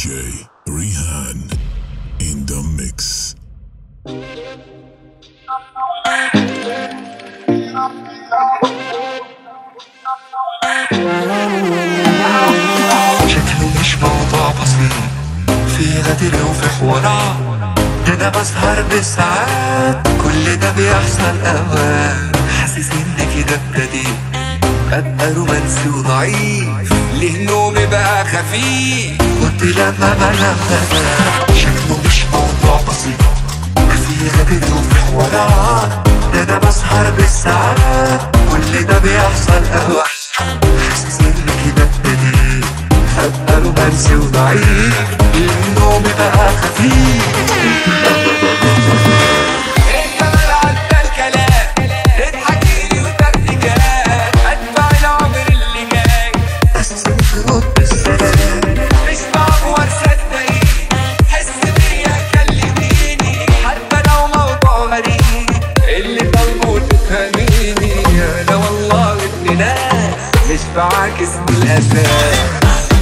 DJ Rihan in the mix. شكله مش موضوع بسيط في غدر وفي حوارات ده انا بسهر بالساعات كل ده بيحصل اوقات حاسس ان كده ابتديت ابقى رومانسي وضعيف ليه نومي بقى خفيف كنت لما بنام بنام شكله مش موضوع بسيط في غدر وفي حوارات ده انا بسهر بالساعات كل ده بيحصل اوقات حاسس ان كده ابتديت ابقى رومانسي وضعيف النوم بقى خفيف انت ملعب الكلام اضحكي لي وتكتيكات اتبع العمر اللي جاي بس ترد بالسلام مش بعبور صدقيني حس بيا كلميني حتى لو موضوع غريب اللي طالبه تفهميني انا والله ابن ناس مش بعاكس بالاساس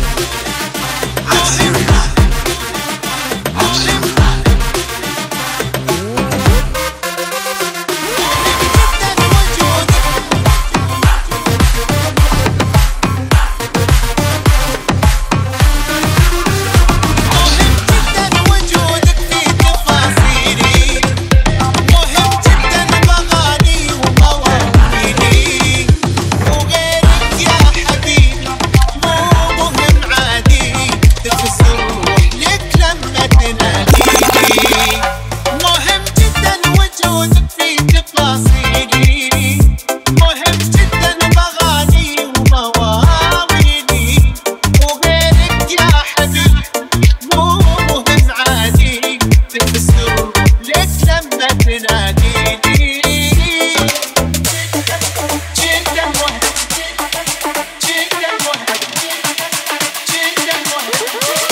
وجودك في تفاصيلي مهم جدا بغاني ومواويلي وغيرك يا حبيبي مو مهم عادي تلبس الروح لك لما تناديني مهم جدا وجودك في تفاصيلي مهم جدا بغاني ومواويلي وغيرك يا حبيبي مو مهم عادي تلبس لك لما تناديني جدا مهم جدا مهم جدا مهم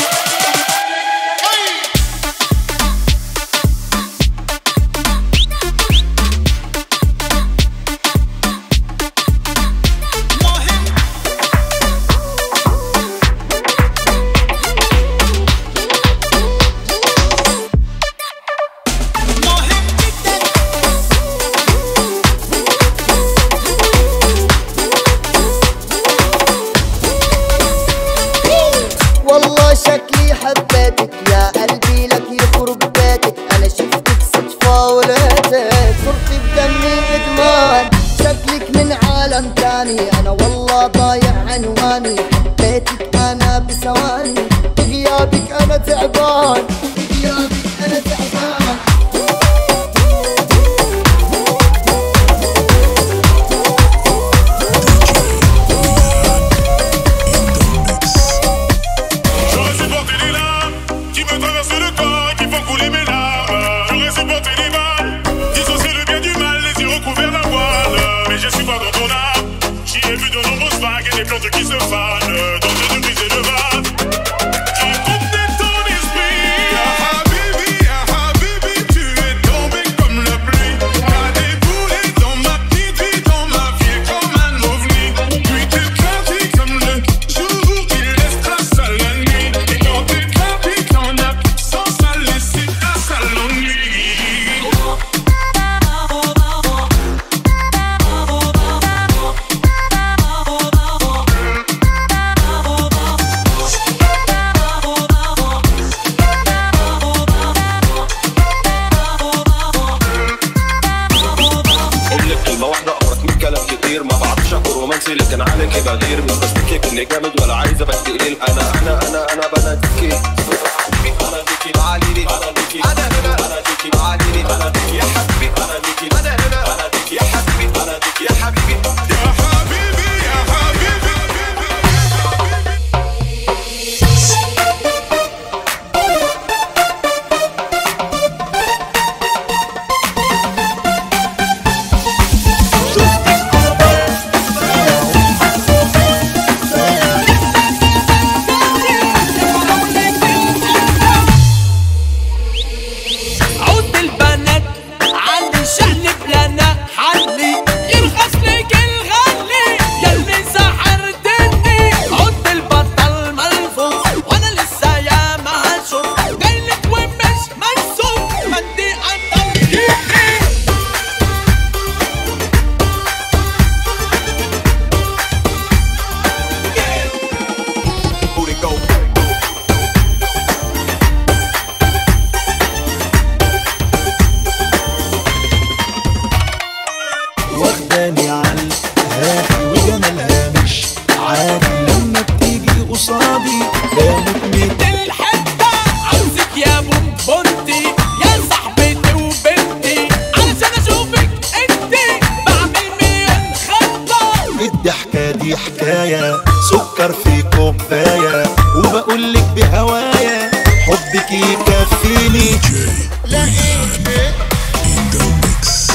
مهم مهم جدا والله شكلي حبيتك يا قلبي لك يخرب بيتك انا شفتك صدفة ولقيتك صرت بدمي ادمان شكلك من عالم تاني انا والله ضايع عنواني حبيتك انا بثواني بغيابك انا تعبان بغيابك انا تعبان J'aurais supporté les larmes qui me traversent le corps et qui font couler mes larmes. J'aurais supporté les balles, dissocier le bien du mal, les yeux recouverts d'un voile. Mais je suis pas dans ton âme. J'y ai vu de nombreuses vagues et des plantes qui se fanent. Donc j'ai dû briser le vase. J'ai compté ton esprit. Ya Habibi, ya Habibi, tu es tombé comme la pluie. T'as déboulé dans ma petite vie, dans ma vie comme un ovni. Puis t'es parti comme le jour qui laisse trace à la nuit. Et quand t'es parti, t'en as sans ça laisser trace à l'ennui. اقول لك كلمه واحده اقرك من كلام كتير ما بعرفش اكون رومانسي لكن عليكي بغير ما بستكيك اني جامد ولا عايز ابقى تقيل انا انا انا انا بناديكي انا ديكي معالي لي انا ديكي انا هنا انا ديكي معالي لي انا ديكي يا حبيبي انا ديكي انا هنا انا ديكي يا حبيبي انا ديكي يا حبيبي يا حبيبي يا حبيبي مهم بنت الحتة عاوزك يا بونبونتي يا صاحبتي وبنتي علشان اشوفك انتي بعمل مليون خطة الضحكة دي حكاية سكر في كوباية وبقولك بهوايا حبك يكفيني in the mix.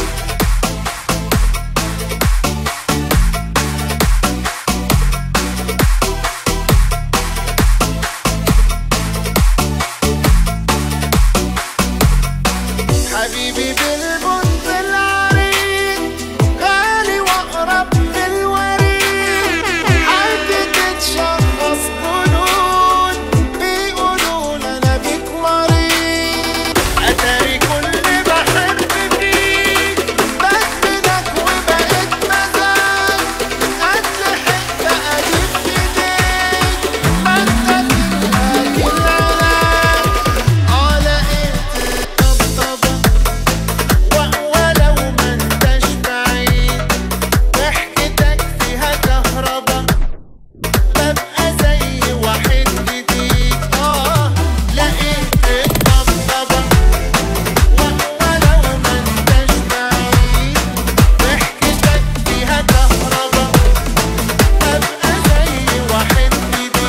حبيبي بالبنت العريض غالي واقرب في الوريد حالتي تتشخص جنون بيقولوا انا بيك مريض اتاري كل بحب فيك بدمنك وبقيت مزاج قتل حته اجيب في ايديك ما انت تلاقي العلاج على ايه طبطبة ولو ما انتش بعيد ضحكتك فيها كهربا ببقى زي واحد جديد اه لقيت الطبطبة ولو ما انتش بعيد ضحكتك فيها كهربا ببقى زي واحد جديد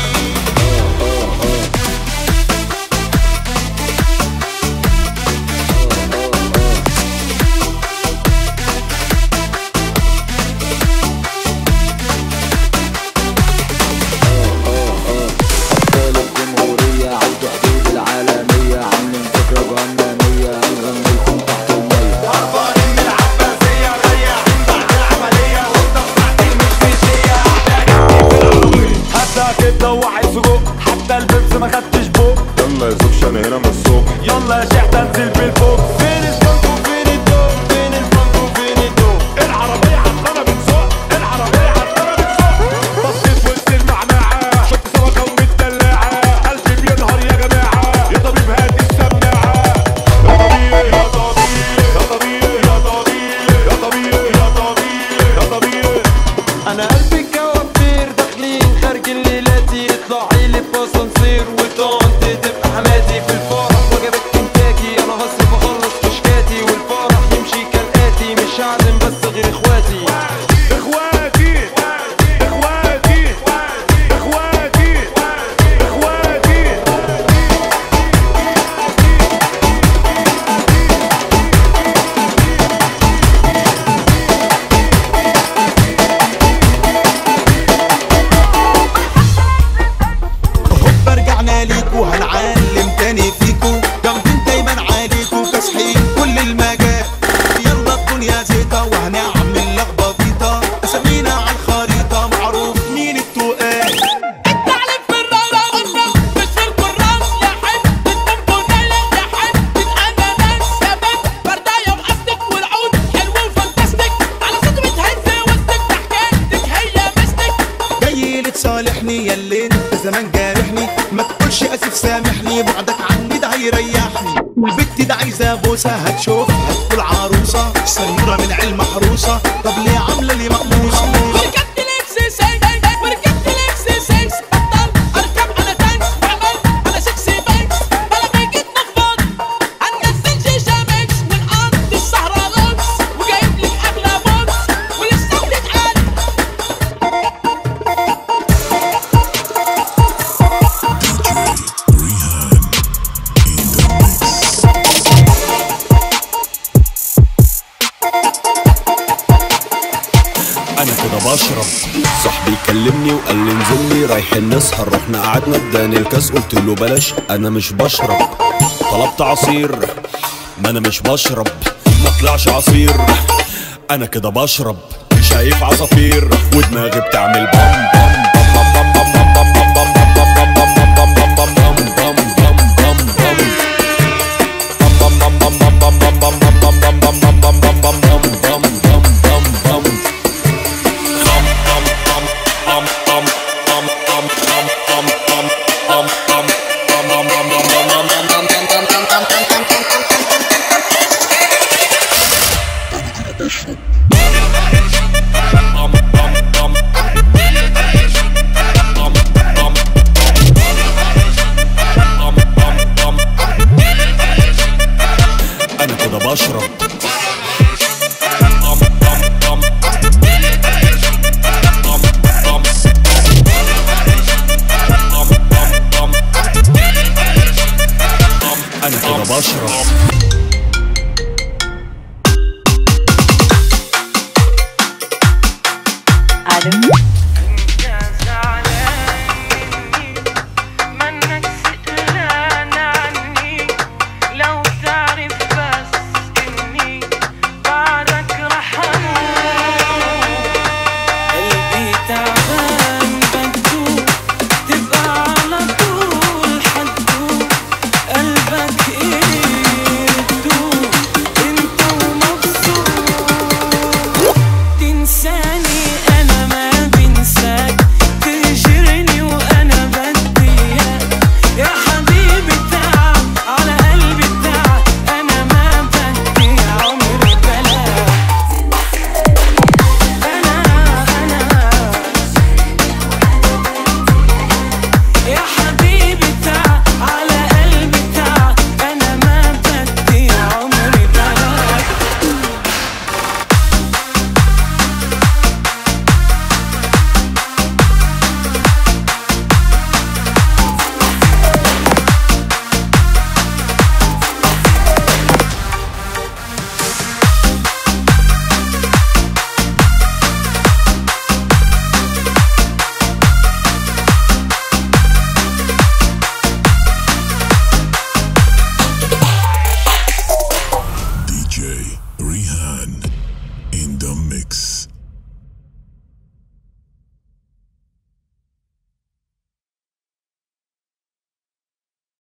أبطال الجمهورية عدوا حدود العالمية عاملين فكرة جهنمية هنغني لكم تحت المية حتى كده وعايز سجق حتى البيبس ما خدتش بوك يلا يا زوجش انا هنا من الصبح يلا يا شيخ انزل بالفوق فين الفرق وفين الدوق فين الفرق وفين الدوق العربية عطلانة بتسوق العربية عطلانة بتسوق بصيت وسط المعمعة شفت سمكة ومدلعة قلبي بينهار يا جماعة يا طبيب هات السماعة يا طبيب يا طبيب يا طبيب يا طبيب يا طبيب يا طبيب يا طبيب أنا قلبي كوافير داخلين خارج الليلاتي اطلعي لي باسانسير وطنط تبقى حماتي في الفرح وجبت كنتاكي أنا هصرف أخلص كشكاتي والفرح يمشي كالآتي مش هعزم بس غير إخواتي اخواتي اخواتي اخواتي اخواتي هوب رجعنا ليكو هنعلم تاني فيكو جامدين دايما عليكو كاسحين كل المجال يلا الدنيا زيطة وهنعمل لخبطيطة اسامينا على الخريطة معروف مين التقال التعليم في الرمرة مش في الكراس يا حب البونبونية يا حب الأناناس شباب برداية وقصدك والعود حلو وفانتاستيك على صوت بتهز وسطك ضحكتك هي مستك جاي لتصالحني يا اللي انت زمان جارحني ما تقولش اسف سامحني بعدك عني ده هيريحني والبت ده عايزه بوسه هتشوف هتقول عروسه سنوره من علم محروسه طب ليه عامله لي مقموصه وركبت الاكس سي وركبت الاكس سي بطل اركب على تانكس وعملت على سكسي بانكس بلا ما جيت نفض هننزل شيشه ميكس ونقضي السهره لونس وجايب لك اغلى بونس ولسه بتتقال Rehan in the mix. انا كده بشرب صاحبي كلمني وقال لي انزل لي رايحين نسهر رحنا قعدنا اداني الكاس قلت له بلاش انا مش بشرب طلبت عصير ما انا مش بشرب ما طلعش عصير انا كده بشرب شايف عصافير ودماغي بتعمل بام بام